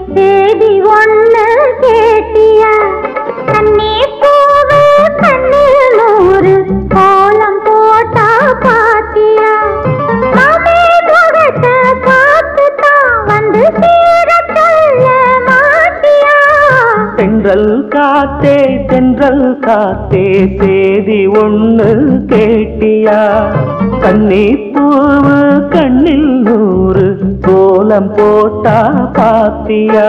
தேதி ஒண்ணு கேட்டியா கண்ணே பூவு கண்ணில் நூறு கோலம் போட்டா பாத்தியா மாமே முகத்தை பார்த்து தான் வந்து சேர சொல்ல மாட்டியா தென்றல் காத்தே தென்றல் காத்தே சேதி ஒண்ணு கேட்டியா கண்ணி பூவு கண்ணில் நூறு கோலம் போட்டா பாத்தியா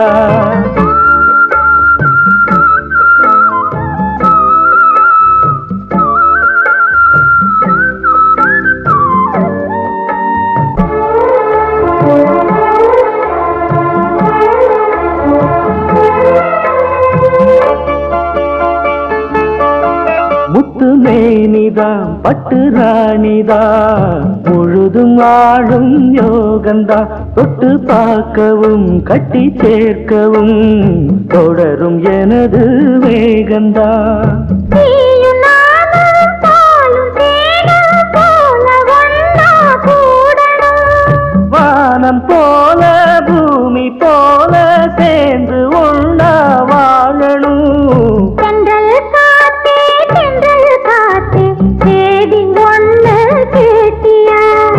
முத்து மேனிதான் பட்டு ராணிதான் முழுதும் ஆளும் யோகந்தா தொட்டு பார்க்கவும் கட்டி சேர்க்கவும் தொடரும் எனது வேகந்தா நீயும் நானும் பாலும் தேனும் போல ஒண்ணா கூடணும் வானம் போல பூமி போல சேர்ந்து ஒண்ணா வாழணும் தென்றல் காத்தே தென்றல் காத்தே சேதி ஒண்ணு கேட்டியா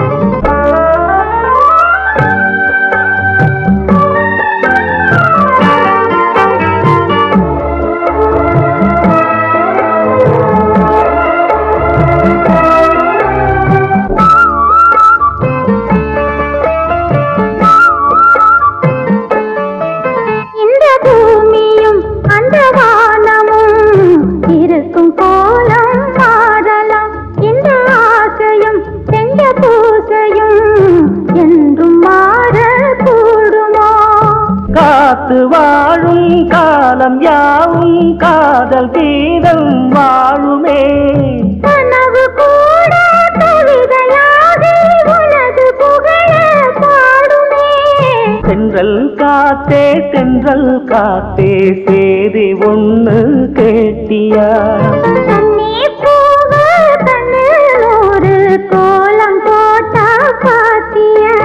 இந்த பூமியும் அந்த வானமும் இருக்கும் கோலம் மாறலாம் இந்த ஆசையும் செஞ்ச பூசையும் என்றும் மாற கூடுமோ காத்து வாழும் காலம் யாவும் காதல் கீதம் வாழுமே கனவு கூட கவிதையாகி உலகு புகழ பாடுமே தென்றல் காத்தே தென்றல் காத்தே சேதி ஒண்ணு கேட்டியா கண்ணே பூவு கண்ணில் ஒரு கோலம் போட்டா பாத்தியா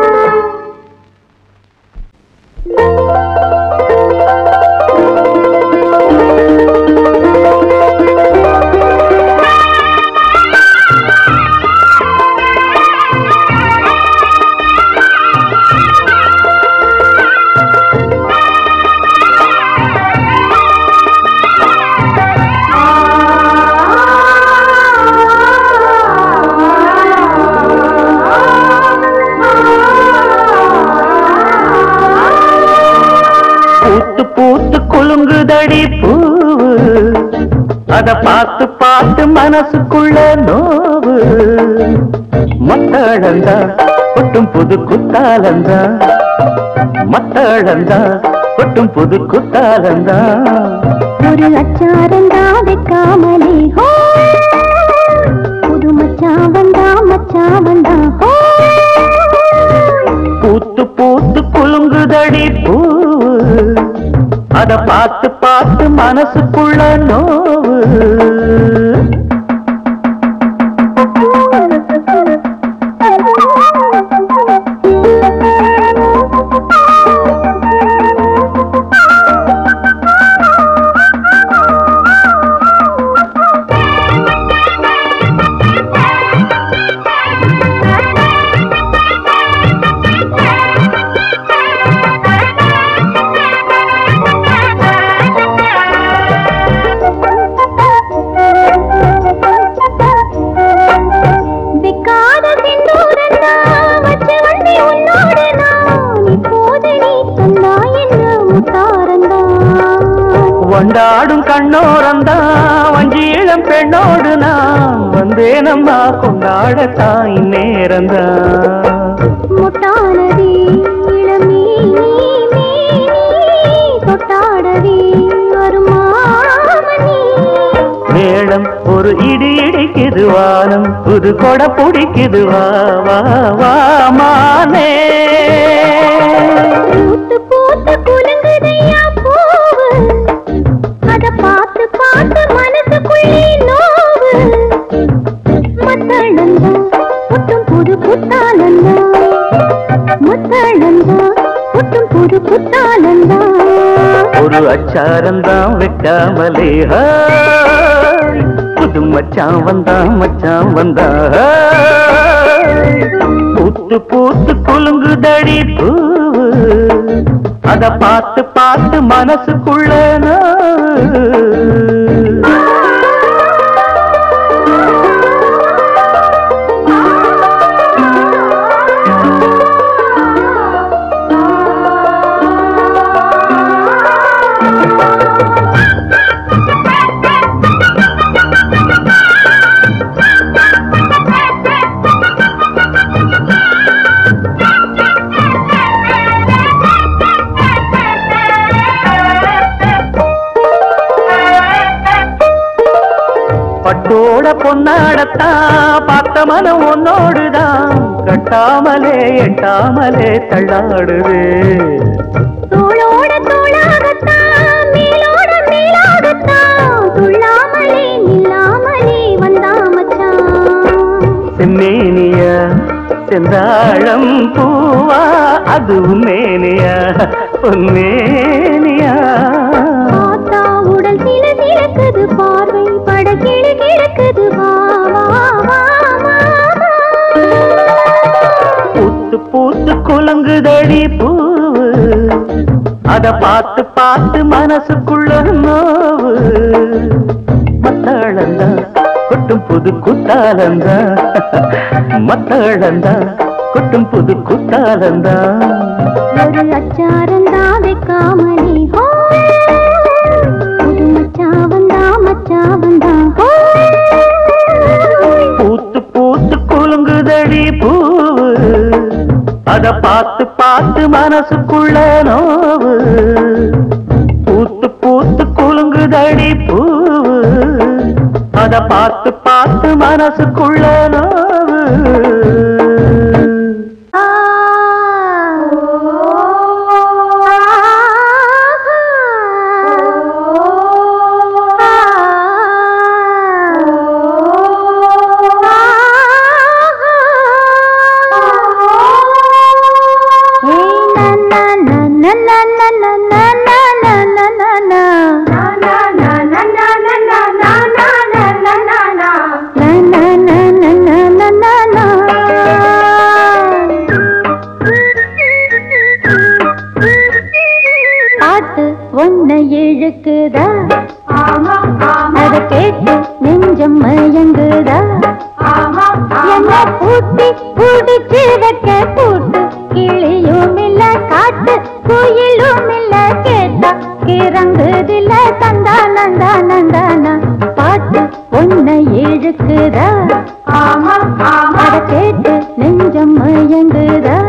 பூத்து பூத்து குலுங்குதடி பூவு அத பார்த்து பார்த்து மனசுக்குள்ள நோவு மத்தழந்தா கொட்டும் புது குத்தாலந்தா மத்தழந்தா கொட்டும் புது குத்தாலந்தா ஒரு அச்சாரந்தா வைக்காமலே ஹோ புது மச்சான் வந்தா மச்சான் வந்தா ஹோ பூத்து பூத்து குலுங்குதடி பூவு அத பார்த்து பார்த்து மனசுக்குள்ள நோவு விக்காத செந்தூரந்தா வச்ச வண்டி உன்னோடு நான் இப்போது நீ சொன்னா என்ன முத்தாரந்தா வண்டாடும் கண்ணோரந்தா வஞ்சியிளம் பெண்ணோடு நான் வந்தேனம்மா கொண்டாட தாய் நேரந்தா முட்டானதே இளமே தொட்டாடவே வருமாமணி மேளம் ஒரு இடி இடிக்குது வானம் புது கொடை பிடிக்குது வா வா வா மானே பூத்து பூத்து குலுங்குதையா பூவு அத பார்த்து பார்த்து மனசுக்குள்ளே நோவு மத்தளந்தா புட்டும் புது புத்தானந்தா மத்தளந்தா புட்டும் புது குத்தாலந்தான் ஒரு அச்சாரந்தான் வைக்காமலே ஹாய். புது மச்சான் வந்தான் மச்சான் வந்தான் ஹாய். பூத்து பூத்து குலுங்குதடி பூவு அத பார்த்து பார்த்து மனசுக்குள்ள நான் பட்டோட பொன்னாடத்தான் பார்த்த மனம் உன்னோடுதான் கட்டாமலே எட்டாமலே தள்ளாடுது தோளோட தோளாகத்தான் மேலோட மேலாகத்தான் துள்ளாமலே நில்லாமலே வந்தா மச்சான் செம்மேனியா செந்தாழம் பூவா அது உண்மேனியா உண்மேனியா பார்த்தா உடல் சில சிலக்குது பார்வை பட கிழு கிழக்குது வா வா வா வா வா. பூத்து பூத்து குலுங்குதடி பூவு அத பார்த்து பார்த்து மனசுக்குள்ள நோவு மத்தாளந்தா கொட்டும் புது குத்தாலந்தா மத்தாளந்தா கொட்டும் புது குத்தாலந்தா ஒரு அச்சாரந்தா வைக்காமலே ஹோ புது மச்சா வந்தா மச்சா வந்தா ஹோ பூத்து பூத்து குலுங்குதடி பூவு அத பார்த்து பார்த்து மனசுக்குள்ள நோவு பூத்து பூத்து குலுங்குதடி பூவு அத பார்த்து பார்த்து மனசுக்குள்ள நோவு ஆ பாட்டு ஒன்ன இழுக்குதா அத கேட்டு நெஞ்சம் மயங்குதா என்ன பூட்டி புடிச்சு வைக்க கூட்டு கிளியும் இல்ல காட்டு குயிலும் இல்ல கேட்டா கிறங்குதில்ல தந்தா நந்தா நந்தானா பாட்டு ஒன்ன இழுக்குதா அத கேட்டு நெஞ்சம் மயங்குதா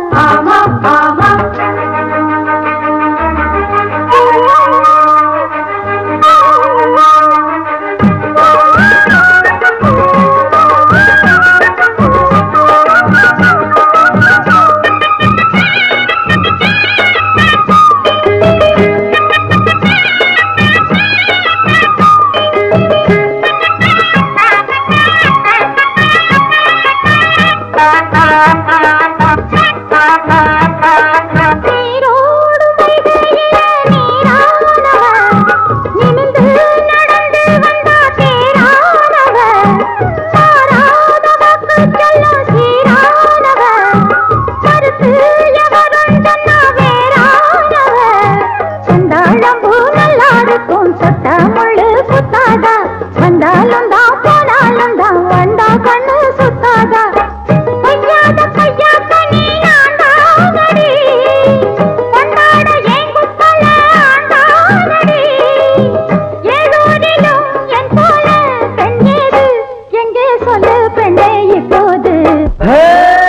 நீரோடு வைகையில நீரானவ, நிமிர்ந்து நடந்து வந்தா தேரானவ, சாராத வாக்கு சொல்லும் சீரானவ, மறுத்து எவரும் சொன்னா வேறானவ, செந்தாழம் பூ நல்லா இருக்கும், சொட்ட முள்ளு குத்தாதா, வந்தாலும் தான் போனாலும் தான் வந்தா கண்ணு சுத்தாதா பொய்யாத கையாக்க நீ ஆண்டானடி கொண்டாட என் குத்தல ஆண்டானடி ஏதோரிலும் என் போல பெண் ஏது எங்கே சொல்லு பெண்ணே இப்போது ஹே!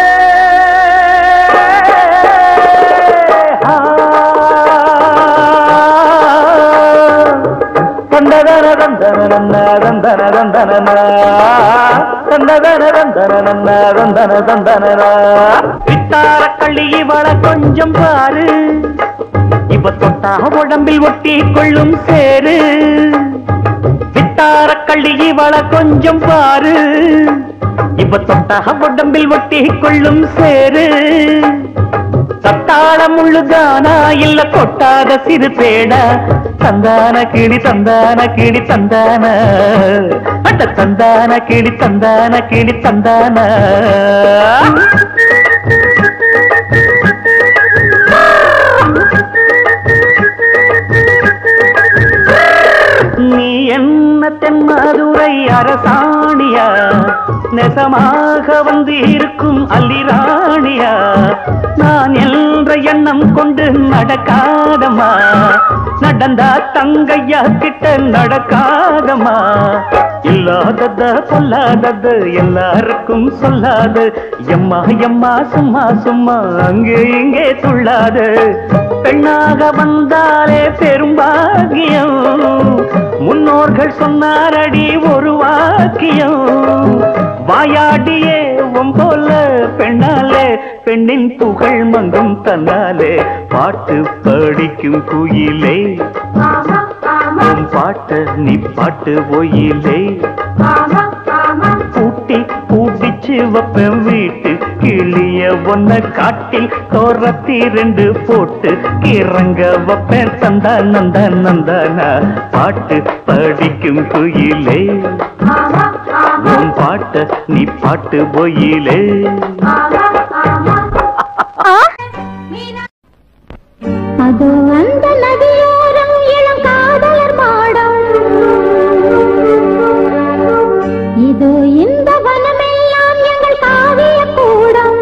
ஆ! தந்ததன தந்தன நன்ன தந்தன தந்தன தந்ததன தந்தன நன்ன தந்தன தந்தன பித்தார கள்ளி இவள கொஞ்சம் பாரு இவ தொட்டா உடம்பில் ஒட்டி கொள்ளும் சேரு வித்தார கள்ளி இவள கொஞ்சம் பாரு இவ தொட்டா உடம்பில் ஒட்டி கொள்ளும் சேரு சத்தாள முள்ளுதானா இல்ல கொட்டாத சிறு தேடா தந்தான கிளி தந்தான கிளி தந்தான அட்ட தந்தான கிளி தந்தான கிளி தந்தான நீ என்ன தென்மதுரை அரசாணியா நெசமாக வந்து இருக்கும் அல்லிராணியா நான் என்ற எண்ணம் கொண்டு நடக்காதம்மா நடந்தா தங்கையா கிட்ட நடக்காதம்மா இல்லாதத பொல்லாதது எல்லாருக்கும் சொல்லாது எம்மா எம்மா சும்மா சும்மா அங்கே இங்கே துள்ளாது பெண்ணாக வந்தாலே பெரும்பாகியம் முன்னோர்கள் சொன்னாரடி ஒரு வாக்கியம் வாயாடியே போல பெண்ணாலே பெண்ணின் புகழ் மங்கும் தன்னாலே பாட்டு படிக்கும் குயிலே உன் பாட்ட நீ பாட்டு ஒயிலே பூட்டி பூட்டிச்சு வைப்பேன் வீட்டு கிளிய ஒன்ன காட்டில் தோரத்தி ரெண்டு போட்டு கிறங்க வைப்பேன் தந்தா நந்தா நந்தானா பாட்டு படிக்கும் குயிலே உன் பாட்ட நீ பாட்டு ஒயிலே அதோ அந்த நதியோரம் இளம் காதலர் மாடம் இதோ இந்த வனமெல்லாம் எங்கள் காவிய கூடம்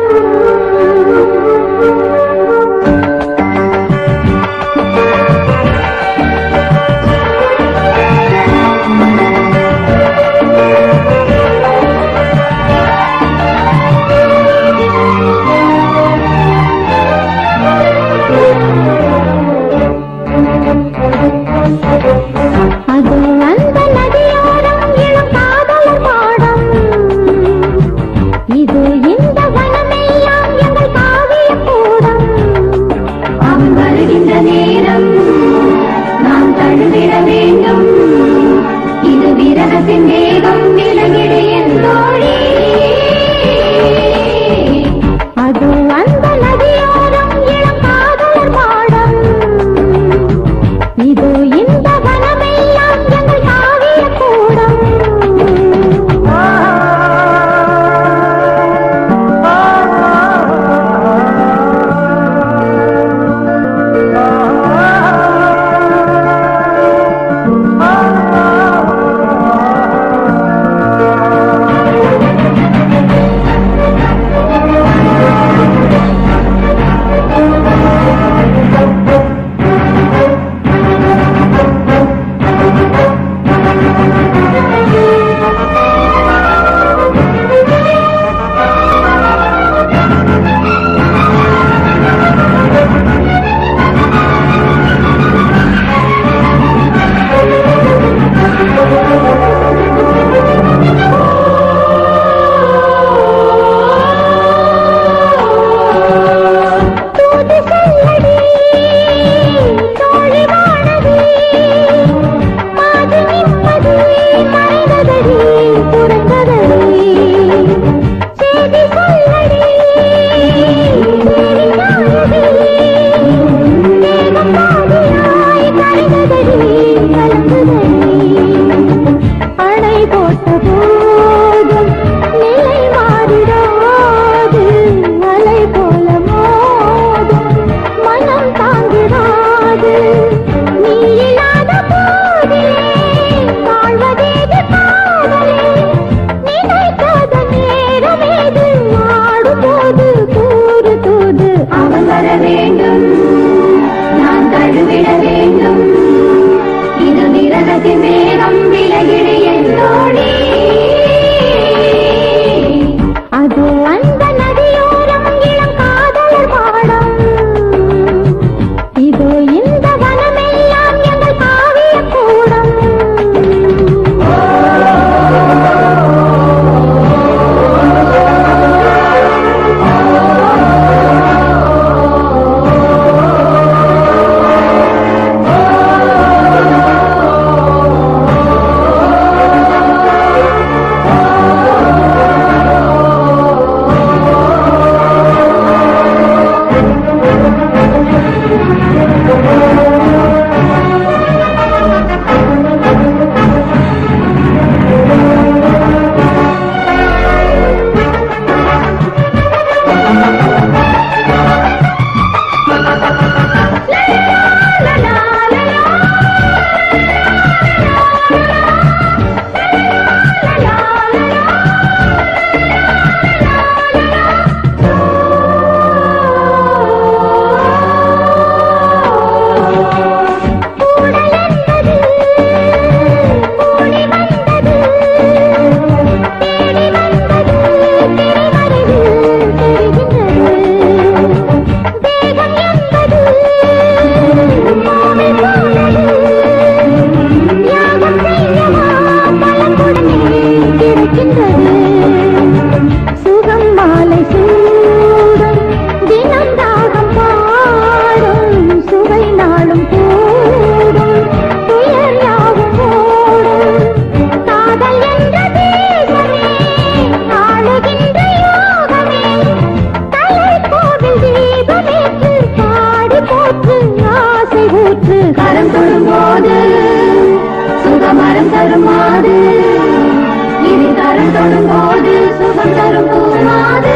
கரம் தொடும்போது சுகமரம் தருமாது இது கரம் தொடும்போது சுகம் தரும் பூமாது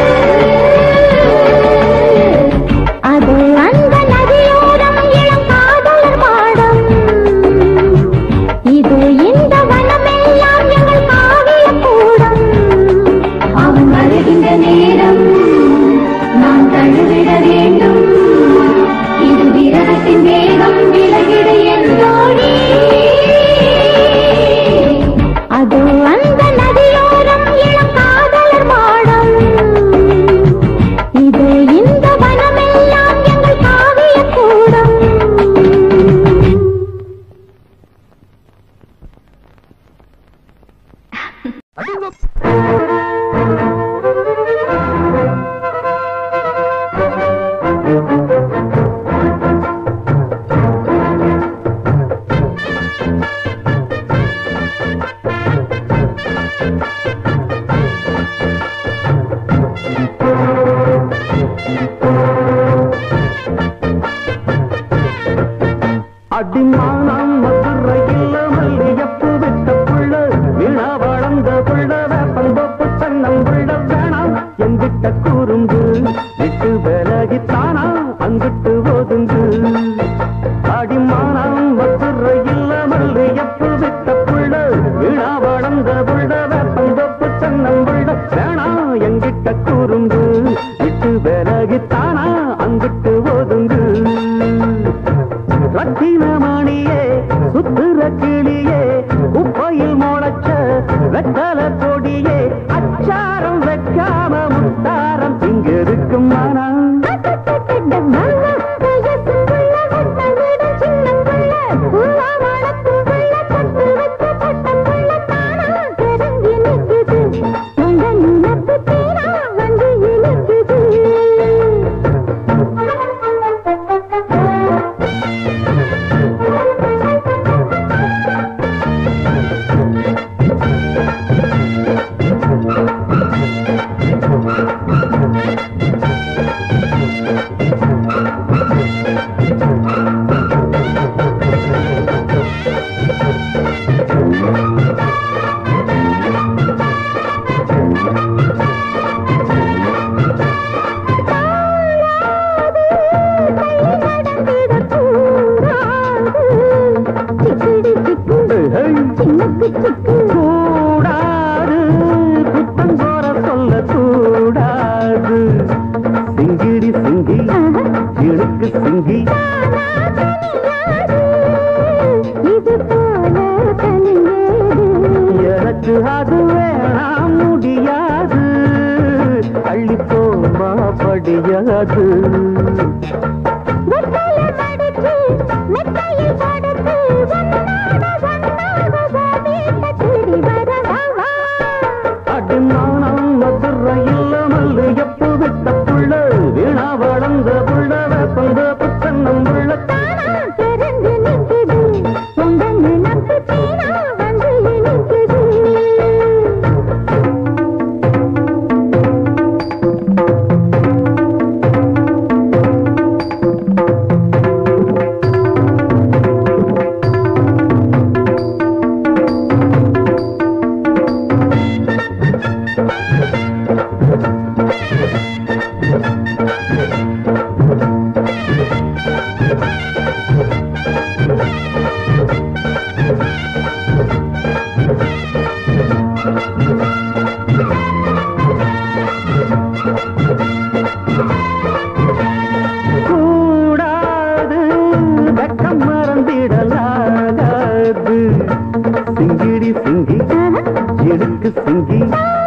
அது அந்த நதியோரம் இளம் காதலர் பாடம் இது இந்த வனமெல்லாம் எங்கள் காவிய கூடம் அவன் வருகின்ற நேரம் நான் தழுவிட வேண்டும் இது விரகத்தின் வேகம் விலகிட என்றோடி அது அந்த நதியோரம் இளம் காதலர் பாடம் இது இந்த வனமெல்லாம் எங்கள் காவிய கூடம் அடிமானம் மதுரையில் மல்லியப்பு விட்ட புள்ள விழா வளர்ந்த புள்ள வேப்பந்தோப்பு தன்னம் புள்ள வேணாம் எங்கிட்ட கூறுந்து விட்டு விலகித்தானா அங்கிட்டு ஒதுங்கு அடிமானம் மதுரையில் மல்லியப்பு விட்ட புள்ள விழா வளர்ந்த புள்ள வேப்பந்தோப்பு தன்னம் புள்ள வேணாம் எங்கிட்ட கூறுந்து விட்டு விலகித்தானா அங்கிட்டு ஒதுங்கு ரத்தினமணியே சுத்துற கிளியே உப்பையில் முளைச்ச வெத்தல கொடியே அச்சாரம் வைக்காம முத்தாரம் இங்க இருக்கும் மனம் கூடாது குத்தம் போற சொல்ல கூடாது சிங்கிடி சிங்கி இழுக்கு சிங்கி இது போல தனியேது எனக்கு அது வேணாம் முடியாது அள்ளி போமா படியாது வெத்தலை மடிச்சு, மெத்தையில் படுத்து, உன்னோட ஒன்னாக வீட்டை தேடி வரவா? அடிமானம் மதுரையில் மல்லு எப்பு விட்ட புள்ள வீணா வளர்ந்த புள்ள வேப்பந்த புத்தன்னம் புள்ள தானா தெரிஞ்சு நிக்குது, உங்க நினப்பு தீனா வந்து இனிக்குது. கூடாது வெக்கம் மறந்திடலாகாது சிங்கிடி சிங்கி இடுக்கு சிங்கி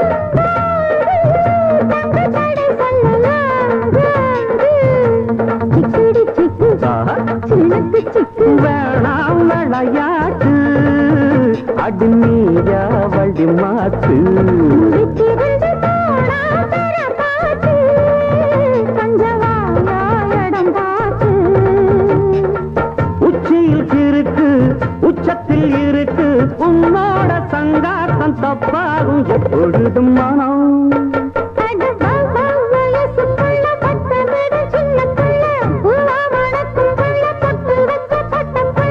தடை சொல்லலாகாது. சிக்குடி சிக்கு, ஆஹா, சினுக்கு சிக்கு. வேணாம் விளையாட்டு அடி நீயா வழி மாத்து விட்டிருந்து போனா பெற பார்த்து, கொஞ்சம் வாயா இடம் பார்த்து. உச்சியில் இருக்கு உச்சத்தில் இருக்கு உன்னோட சங்காத்தம் தப்பாகும் எப்பொழுதும் மனம் அட வா, வா, வயசுக்குள்ள பட்டமிடு சின்ன புள்ள. உலா மணக்கும் புள்ள, பொட்டு வச்ச பட்டம் புள்ள.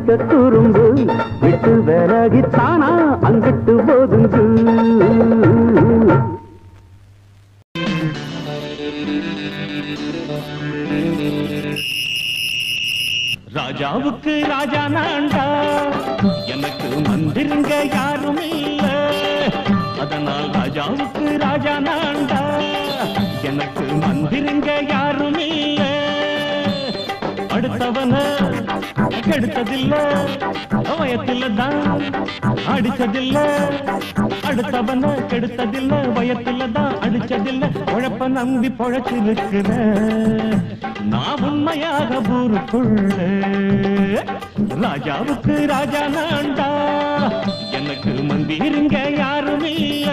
சிக்க குறும்பு விட்டு விலகித்தானா அங்கிட்டு போதுங்கு ராஜாவுக்கு ராஜா நான்டா எனக்கு மந்திருங்க யாரும் இல்ல அதனால் ராஜாவுக்கு ராஜா நான்டா எனக்கு மந்திருங்க யாரும் இல்ல அடுத்தவன கெடுத்ததில்ல வயத்துல தான் அடிச்சதில்ல அடுத்தவன கெடுத்ததில்ல வயத்துல தான் அடிச்சதில்ல உழப்ப நம்பி பொழைச்சிருக்கிற நான் உண்மையாக ஊருக்குள்ள ராஜாவுக்கு ராஜா நான்டா எனக்கு மந்திருங்க யாரும் இல்ல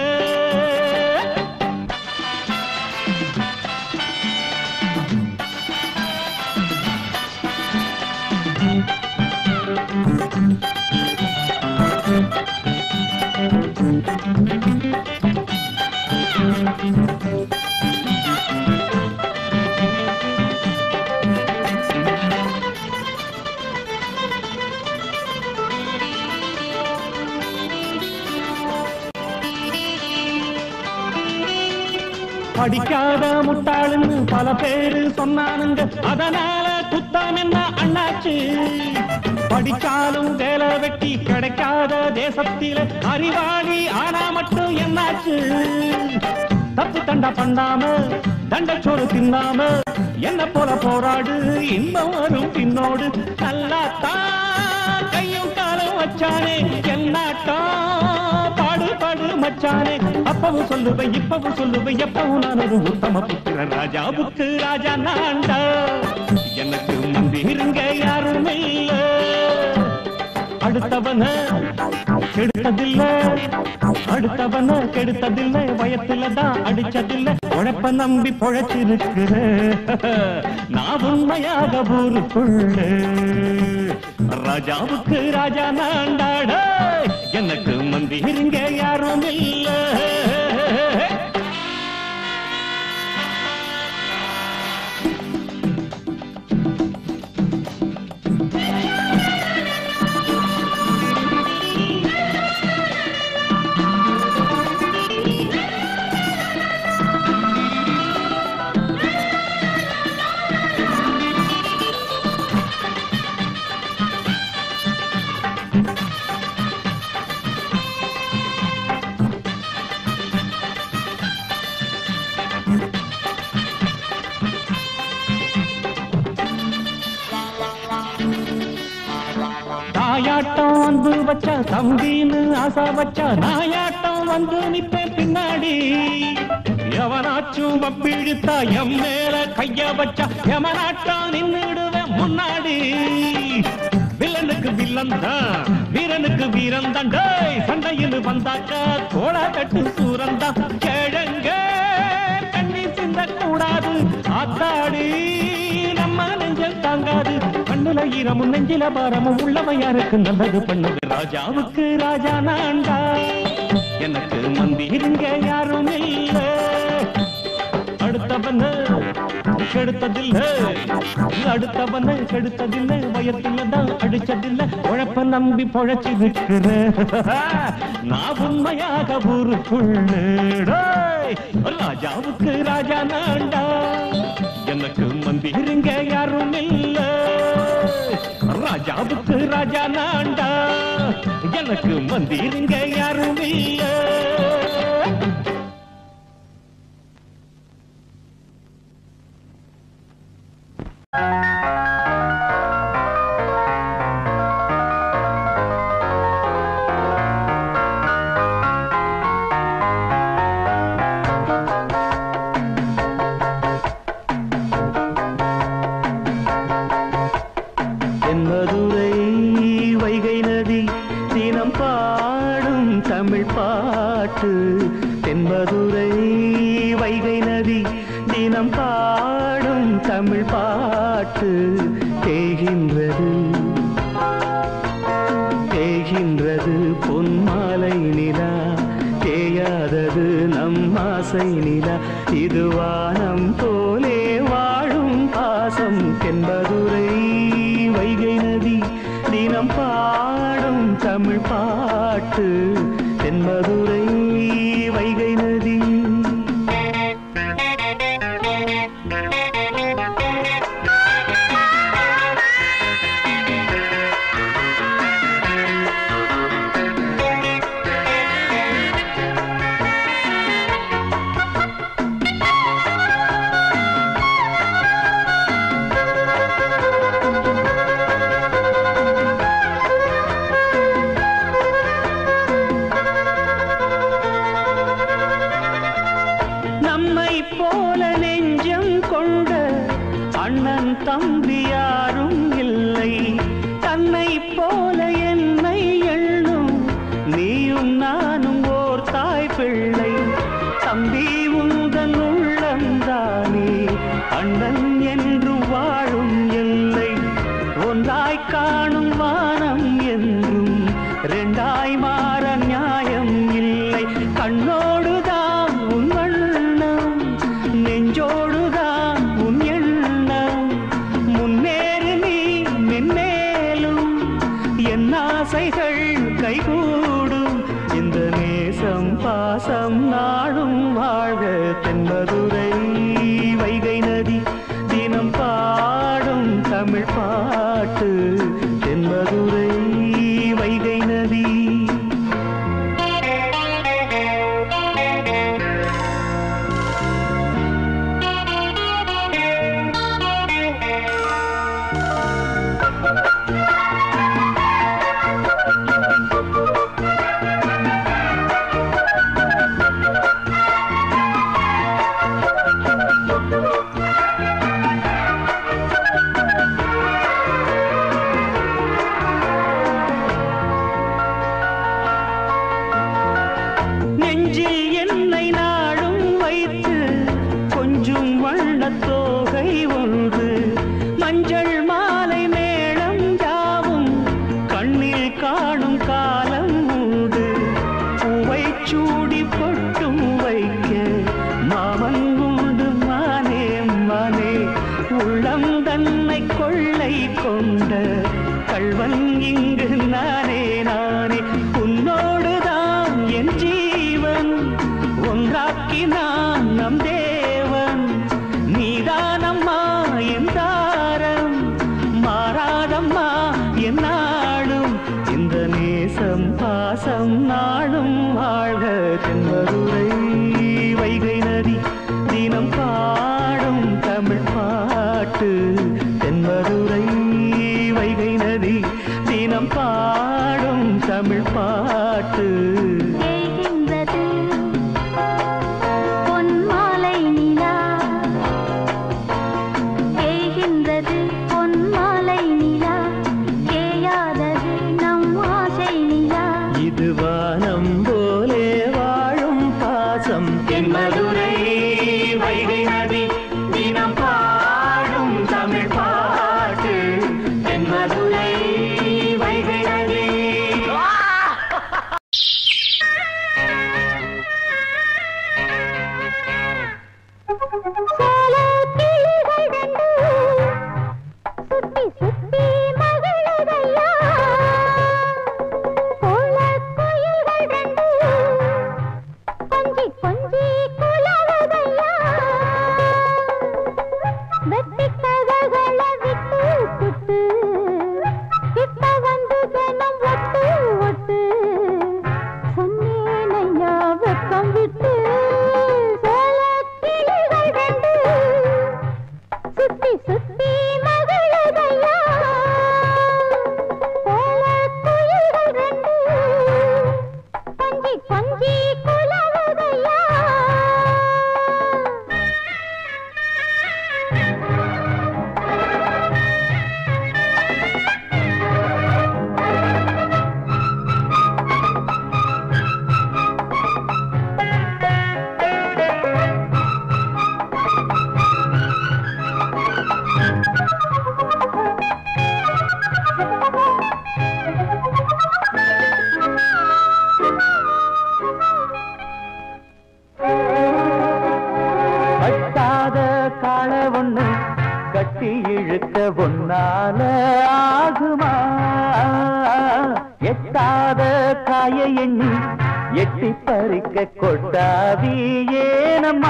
படிக்காத முட்டாளுன்னு பல பேரு சொன்னானுங்க அதனால குத்தம் என்ன அண்ணாச்சு படிச்சாலும் வேலை வெட்டி கிடைக்காத தேசத்தில அறிவாளி ஆனா மட்டும் என்னாச்சு தப்பு தண்டா பண்ணாம தண்டச்சோறு தின்னாம என்ன போல போராடு இன்பம் வரும் பின்னோடு நல்லா தான் கையும் காலம் வச்சானே என்னாட்டா பாடு பாடு மச்சானே அப்பவும் சொல்லுவேன் இப்பவும் சொல்லுவேன் எப்பவும் நான் ஒரு உத்தம புத்திர ராஜாவுக்கு ராஜா நான்டா எனக்கு மந்திருங்க யாரும் இல்ல அடுத்தவன கெடுத்ததில்ல அடுத்தவன கெடுத்ததில்ல வயத்துல தான் அடிச்சதில்ல உழைப்ப நம்பி பொழைச்சிருக்கிற நான் உண்மையாக ஊருக்குள்ள ராஜாவுக்கு ராஜா நாண்டாட எனக்கு மந்திருங்க யாரும் இல்ல தாயாட்டம் வந்து வச்சா தம்பின்னு ஆசை வச்சா நாயாட்டம் வந்து நிப்பேன் பின்னாடி எவனாச்சும் வப்பிழுத்தா எம் மேல கைய வச்சா எவனாட்டம் நின்னுடுவேன் முன்னாடி வில்லனுக்கு வில்லன் தான் வீரனுக்கு வீரன் தான் டேய் சண்டையில் வந்தாக்கா தோள கட்டு சூரன் தான் கேளுங்க கண்ணி சிந்த கூடாது ஆத்தாடி நம்ம நெஞ்சல் தாங்காது கண்ணுல ஈரமும் நெஞ்சில பாரமும் உள்ளவன் யாருக்கு நல்லது பண்ணுது ராஜாவுக்கு ராஜா நான்டா எனக்கு மந்திருங்க யாரும் இல்ல அடுத்தவன கெடுத்ததில்ல அடுத்தவன கெடுத்ததில்ல வயத்துல தான் அடிச்சதில்ல உழப்ப நம்பி பொழைச்சி இருக்கிற நான் உண்மையாக ஊருக்குள்ள டேய், ராஜாவுக்கு ராஜா நான்டா எனக்கு மந்திருங்க யாரும் இல்ல ராஜாவுக்கு ராஜா நான்டா எனக்கு மந்திருங்க யாரும் இல்ல தென்மதுரை வைகை நதி தினம் பாடும் தமிழ் பாட்டு தென்மதுரை வைகை நதி தினம் பாடும் தமிழ் பாட்டு தேகின்றது தேகின்றது பொன்மாலை நிலா தேயாதது நம் ஆசை நிலா இது வானம் போலே வாழும் பாசம் தென்பதுரை வைகை நதி தினம் பா பாடும் தமிழ் பாட்டு தென்மதுரை வைகை நதி நம்மை போல நெஞ்சம் கொண்ட அண்ணன் தம்பி யாரும் இல்லை தன்னை போல என்னை எண்ணும் நீயும் நானும் ஓர் தாய் பிள்ளை தம்பி உந்தன் உள்ளந்தானே அண்ணன் என்று வாழும் எல்லை ஒன்றாய் காணும் வானம் என்றும் ரெண்டாய் மாற நியாயம் இல்லை கண்ணோடுதான் உன் வண்ணம் நெஞ்சோடுதான் உன் எண்ணம் முன்னேறு நீ மென்மேலும் என் ஆசைகள் கைகூடும் இந்த நேசம் பாசம் நாடும் வாழ்க தென்மதுரை வைகை நதி தினம் பாடும் தமிழ் பாட்டு தென்மதுரை வைகை நதி நெஞ்சில் என்னை நாடும் வைத்து கொஞ்சம் வண்ணத் தோகை ஒன்று மஞ்சள் மாலை மேளம் யாவும் கண்ணில் காணும் காலம் உண்டு பூவை சூடி பொட்டும் வைக்க மாமன் உண்டு மானே மானே உள்ளம் தன்னை கொள்ளை கொண்ட கள்வன் இங்கு நானே நானே உன்னோடுதான் என் ஜீவன் ஒன்றாக்கினான் நம் தேவன் நீதானம்மா என் தாரம் மாறாதம்மா என் நாடும் இந்த நேசம் பாசம் நாடும் வாழ்க தென்மதுரை வைகை நதி தினம் பாடும் தமிழ் பாட்டு தென்மதுரை வைகை நதி தினம் பாடும் தமிழ் பாட்டு தேய்கின்றது பொன் மாலை நிலா தேய்கின்றது பொன் மாலை நிலா தேயாதது நம் ஆசை நிலா இது வானம் போலே வாழும் பாசம் தென்மதுரை வைகை நதி தினம் பாடும் தமிழ் பாட்டு தென்மதுரை வைகை நதி சேலை கிளிகள் ரெண்டு சுத்தி சுத்தி மகிழுதையா கோலக் குயில்கள் எட்டாத காய எண்ணி எட்டி பறிக்க கொட்டாதி ஏனம்மா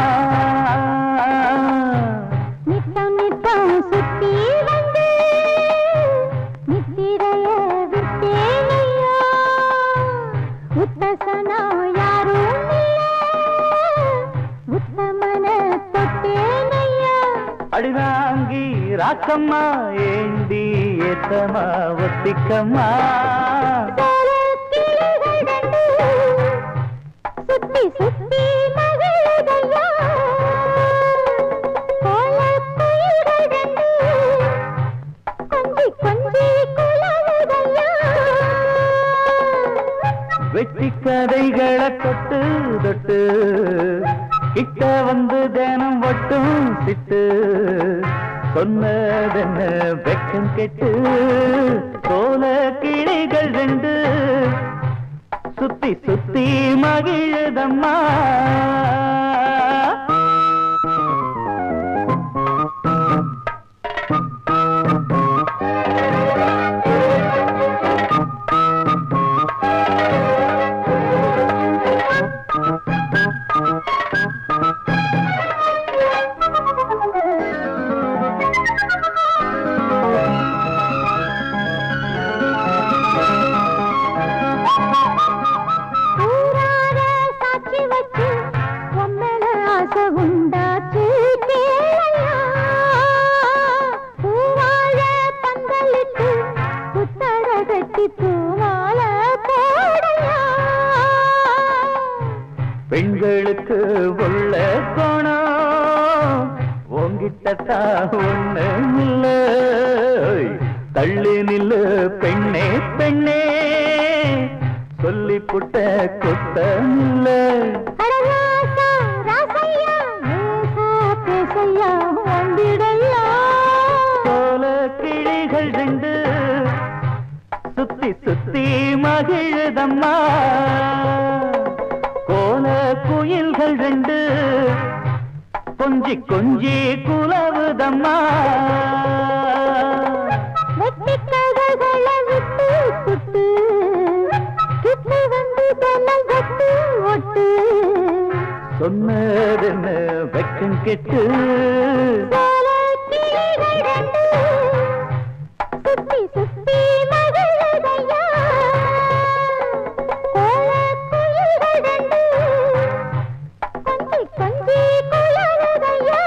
நித்தம் நித்தம் சுத்தி வந்து நித்திரைய விட்டேனையா உத்தசனா யாரும் இல்ல உத்தமன தொட்டேனையா அடிதாங்கி ராக்கம்மா ஏண்டி ஏத்தமா ஒத்திக்கம்மா சுத்தி சுத்தி மகிழுதையா கோலக்குயில்கள் ரெண்டு கொஞ்சி கொஞ்சி குலவுதையா வெட்டி கதைகளை தொட்டு தொட்டு கிட்ட வந்து தினம் ஒட்டும் சிட்டு சொன்னதென்ன வெக்கம் கெட்டு சோல கிளிகள் ரெண்டு சுத்தி சுத்தி மகிழுதம்மா ஊரார சாட்சி வச்சு உம்மேல ஆசை உண்டாச்சு கேளையா பூவாழ பந்தலிட்டு புத்தர கட்டி பூவாழ போடையா பெண்களுக்கு உள்ள கோணம் உங்கிட்டத்தா ஒண்ணு இல்ல தள்ளி நில்லு பெண்ணே பெண்ணே சொல்லி புட்ட குத்தம் இல்ல அடராசா ராசையா ஏசா பேசையா வந்திடையா போல கிளிகள் ரெண்டு சுத்தி சுத்தி மகிழுதம்மா கோல குயில்கள் ரெண்டு கொஞ்சி கொஞ்சி குலவுதம்மா வெட்டி கதகளை விட்டு புட்டு கிட்ட வந்து தலை வெட்டு ஒட்டு சொன்னதென்ன வெக்கம் கெட்டு போல கிளிகள் ரெண்டு சுத்தி சுத்தி மகிழுதையா கோல குயில்கள் ரெண்டு கொஞ்சி கொஞ்சி குலவுதையா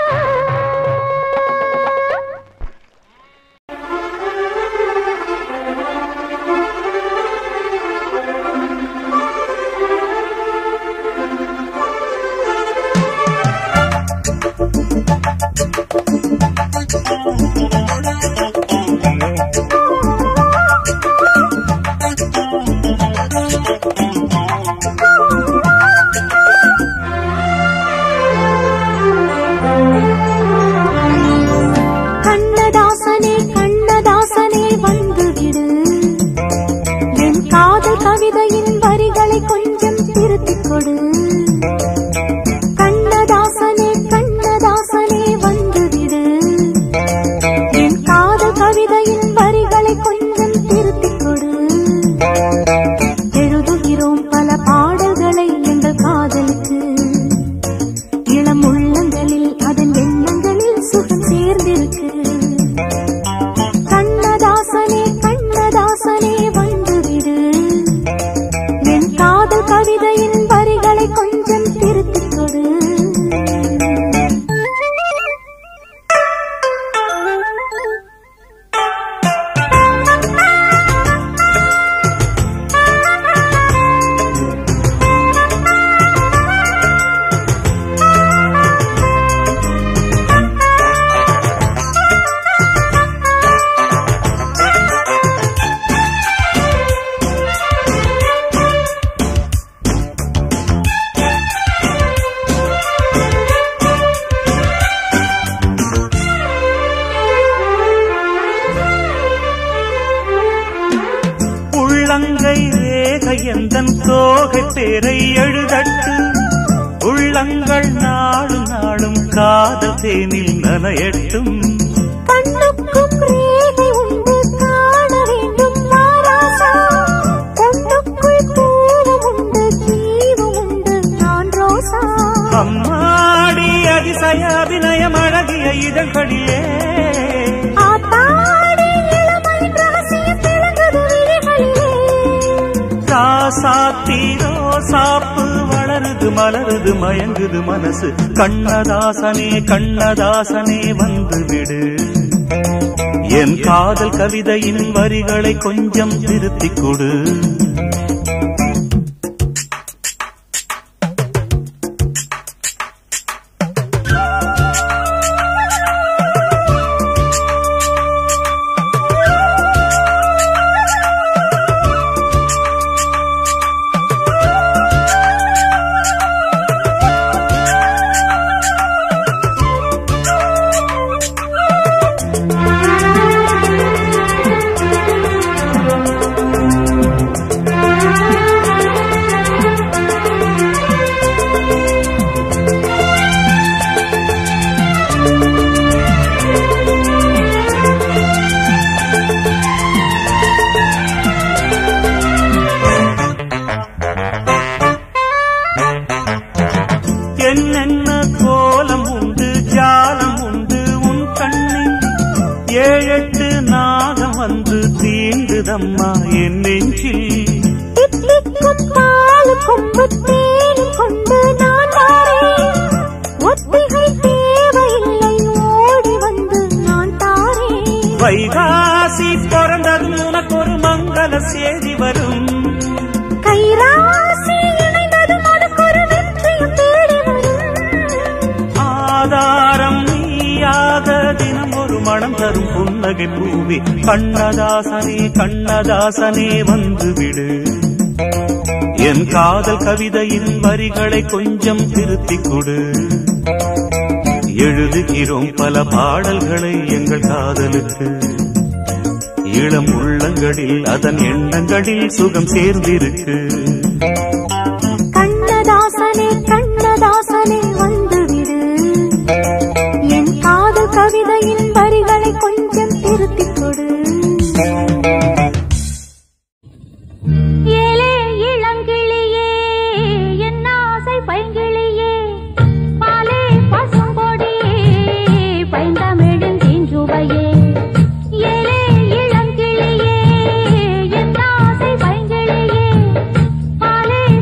கண்ணதாசனே கண்ணதாசனே வந்துவிடு என் காதல் கவிதையின் வரிகளை கொஞ்சம் திருத்திக் கொடு கண்ணதாசனே கண்ணதாசனே வந்துவிடு என் காதல் கவிதையின் வரிகளை கொஞ்சம் திருத்திக் கொடு எழுதுகிறோம் பல பாடல்களை எங்கள் காதலுக்கு இளம் உள்ளங்களில் அதன் எண்ணங்களில் சுகம் சேர்ந்திருக்கு கண்ணதாசனே கண்ணதாசனே வந்துவிடு என் காதல் கவிதையின் வரிகளை கொஞ்சம் திருத்திக் கொடு உள்ளங்கை ரேகை எந்தன் தோகை பேரை எழுதட்டு உள்ளங்கள் நாளும் நாளும் காதல் தேனில் நனையட்டும் கண்ணுக்கும் ரேகை உண்டு காண வேண்டும் மாராசா ராசாத்தீரோ சாப்பு வளருது மலருது மயங்குது மனசு கண்ணதாசனே கண்ணதாசனே வந்து விடு என் காதல் கவிதையின் வரிகளை கொஞ்சம் திருத்திக் கொடு என்னென்ன கோலம் உண்டு ஜாலம் உண்டு உன் கண்ணில் ஏழெட்டு நாகம் வந்து தீண்டுதம்மா என் நெஞ்சில் தித்திக்கும் பாலுக்கும் புத்தேனும் கொண்டு நான் தாரேன் ஒத்திகை தேவையில்லை ஓடி வந்து நான் தாரேன் வைகாசி பிறந்ததும் உனக்கு ஒரு மங்கள செய்தி வரும் கைராசி இணைந்ததும் உனக்கு ஒரு வெற்றியும் தேடி வரும் ஆதாரம் நீயாக தினம் ஒரு மனம் தரும் புன்னகை பூவி கண்ணதாசனே கண்ணதாசனே வந்து விடு என் காதல் கவிதையின் வரிகளை கொஞ்சம் திருத்திக் கொடு எழுதுகிறோம் பல பாடல்களை எங்கள் காதலுக்கு இளம் உள்ளங்களில் அதன் எண்ணங்களில் சுகம் சேர்ந்திருக்கு கண்ணதாசனே கண்ணதாசனே வந்துவிடு என் காதல் கவிதையின் வரிகளை கொஞ்சம் திருத்திக் கொடு ஏலே இளங்கிளியே என் ஆசை பைங்கிளியே பாலே பசும்பொடியே பைந்தமிழின் தீஞ்சுவையே ஏலே இளங்கிளியே என் ஆசை பைங்கிளியே பாலே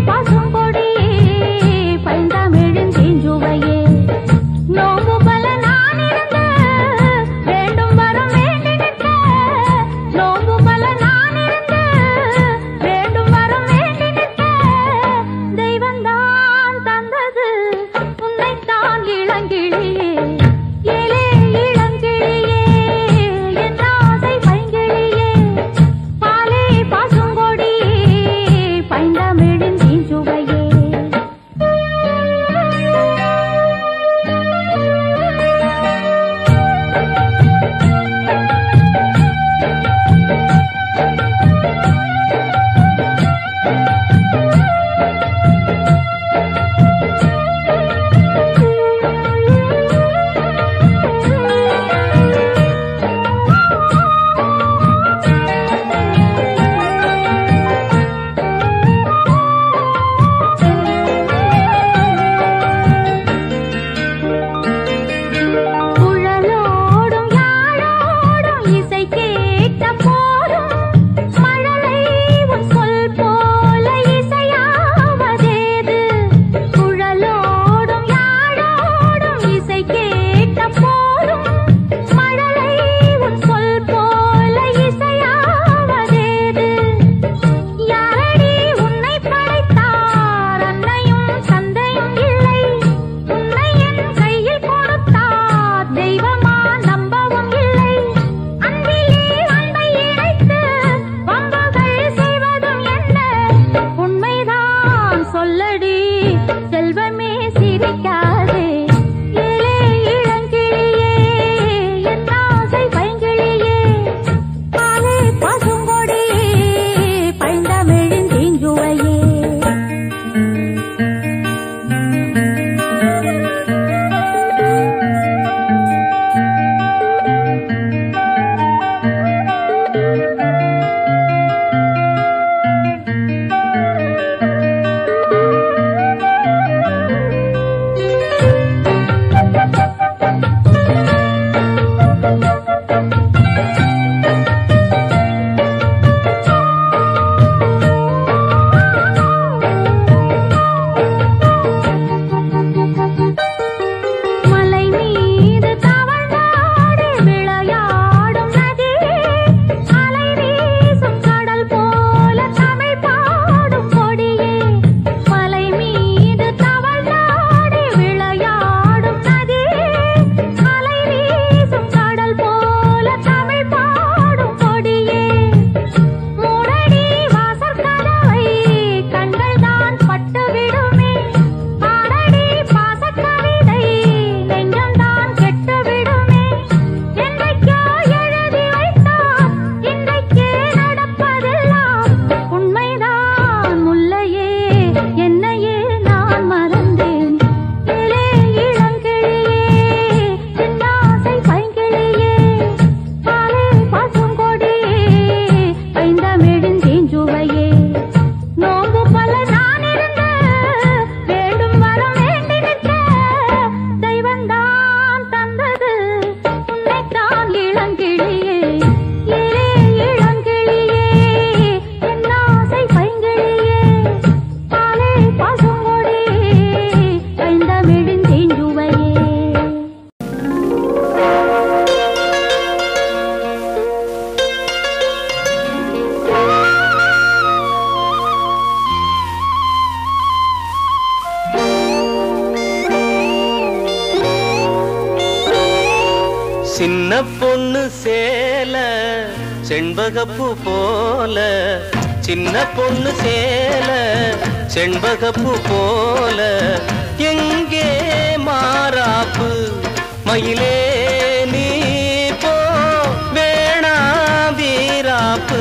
சின்ன பொண்ணு சேல செண்பகப்பூ போல சின்ன பொண்ணு சேல செண்பகப்பூ போல எங்கே மாறாப்பு மயிலே நீ போ வேணா வீராப்பு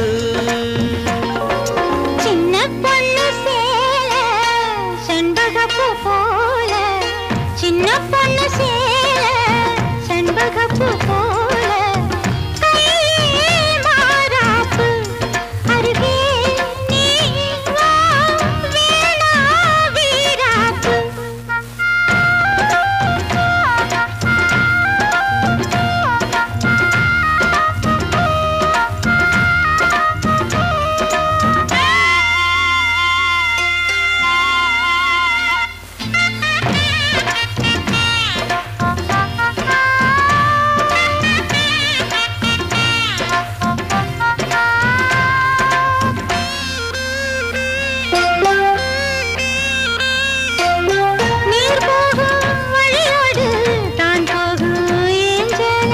சின்ன பொண்ணு சேல செண்பகப்பூ போல சின்ன பொண்ணு சேல செண்பகப்பூ போல கையே மாறாப்பு அருகே நீ வா வேணா வீராப்பு நீர் போகும் வழியோடு தான் போகும் ஏஞ்சல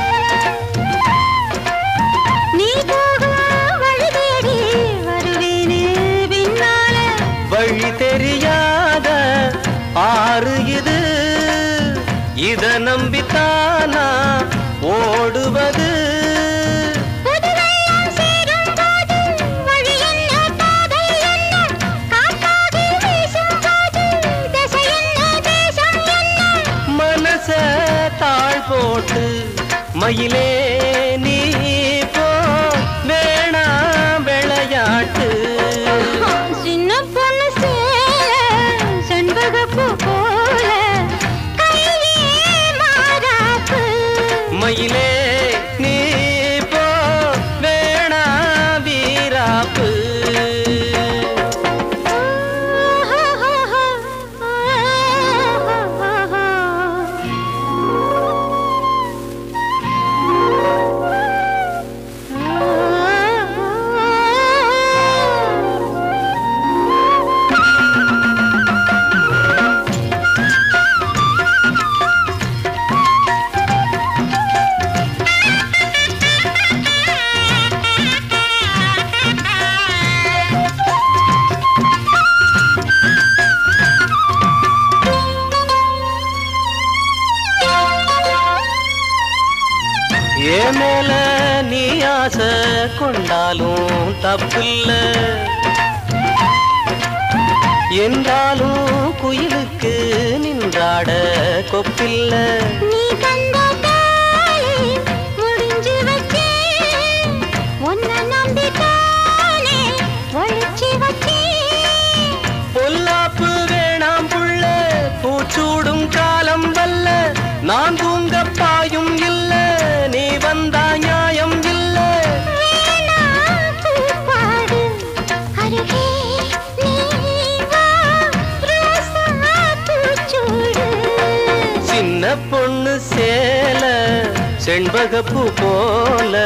நீ போகும் வழி தேடி வருவேனே பின்னால வழி தெரியாத ஆறு இது இத நம்பித்தானா ஓடுவது புதுவெள்ளம் சேரும் போது வழி என்ன பாதை என்ன காற்றாகி வீசும் போது திசை என்ன தேசம் என்ன மனச தாழ் போட்டு மயிலே நீ போ வேணா விளையாட்டு சின்ன பொண்ணு சேல செண்பகப்பூ போல கையே மாறாப்பு மயிலே நீ போ வேணா வீராப்பு ஏ மேல நீ ஆசை கொண்டாலும் தப்பில்ல என்றாலும் குயிலுக்கு நின்றாட கொப்பில்ல நீ தந்த தாலி முடிஞ்சு வச்சேன் உன்னை நம்பித்தானே ஒழிச்சு வச்சேன் பொல்லாப்பு வேணாம் புள்ள பூச்சூடும் காலம் வல்ல நான் தூங்க பாயும் இல்ல நீ வந்தா நியாயம் இல்ல வேணா பூப்பாடு அருகே நீ வா ரோசா பூச்சூடு சின்ன பொண்ணு சேல செண்பகப்பூ போல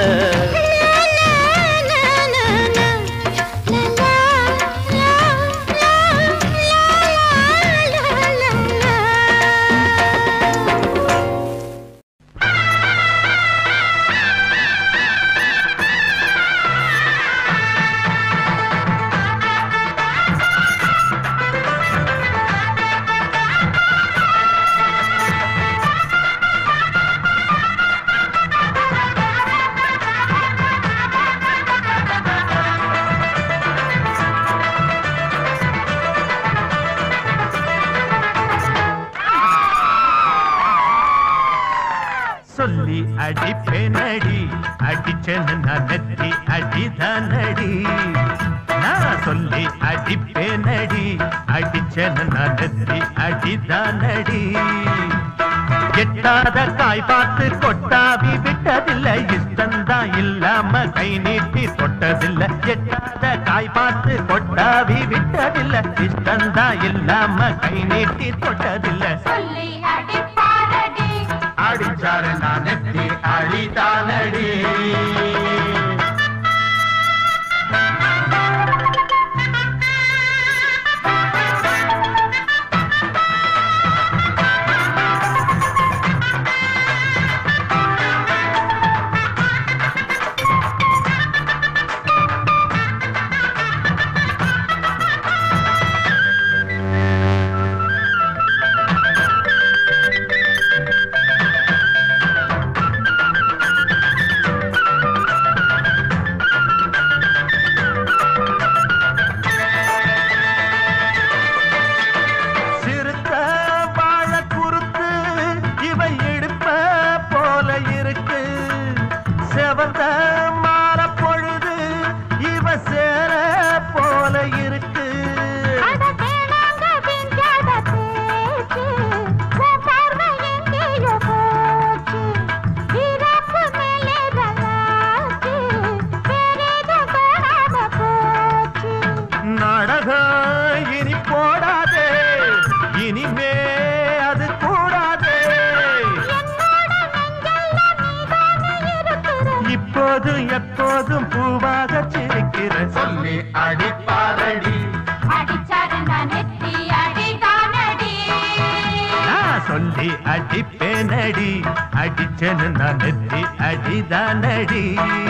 சொல்லி அடிப்பேனடி அடிச்சேன்னு நான் நெத்தி அடிதானடி நான் சொல்லி அடிப்பேனடி அடிச்சேன்னு நான் நெத்தி அடிதானடி எட்டாத காய் பார்த்து கொட்டாவி விட்டதில்லை இஷ்டந்தான் இல்லாம கை நீட்டி தொட்டதில்லை எட்டாத காய் பார்த்து கொட்டாவி விட்டதில்லை இஷ்டந்தான் இல்லாம கை நீட்டி தொட்டதில்லை அடிச்சாரு நான் நெத்தி அழிதானடி ஆ அப்போதும் எப்போதும் பூவாக சிரிக்கிற சொல்லி அடிப்பாரடி அடிச்சாரு நான் நெத்தி அடிதானடி நான் சொல்லி அடிப்பேனடி அடிச்சேன்னு நான் நெத்தி அடிதானடி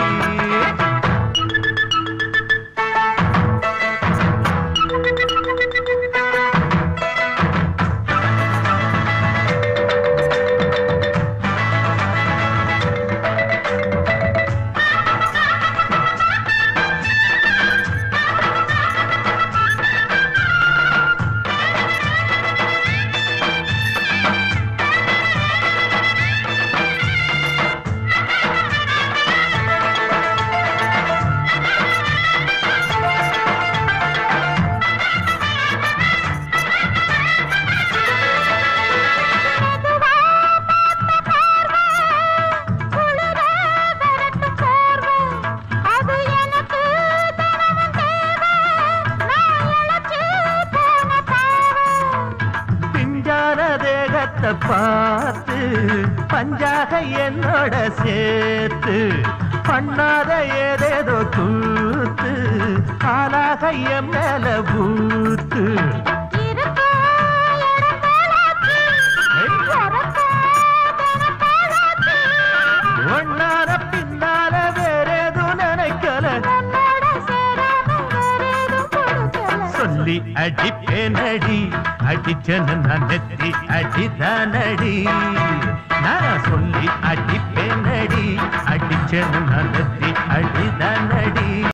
அது எனக்கு தினமும் தேவை நான் இழைச்சு போன பாவை பிஞ்சான தேகத்தை பார்த்து பஞ்சாக என்னோட சேர்த்து பண்ணாத ஏதேதோ கூத்து ஆளாக என் மேல பூத்து இருக்கோ இடம் போலாச்சு உரக்கோ தினம் போலாச்சு ஒன்னார பின்னால வேறேதும் நினைக்கல உன்னோட சேராம வேறேதும் கொடுக்கல சொல்லி அடிப்பேனடி அடிச்சனு நான் நெத்தி அடிதானடி நான் சொல்லி அடிப்பேனடி அடிச்சனு நான் நெத்தி அடிதானடி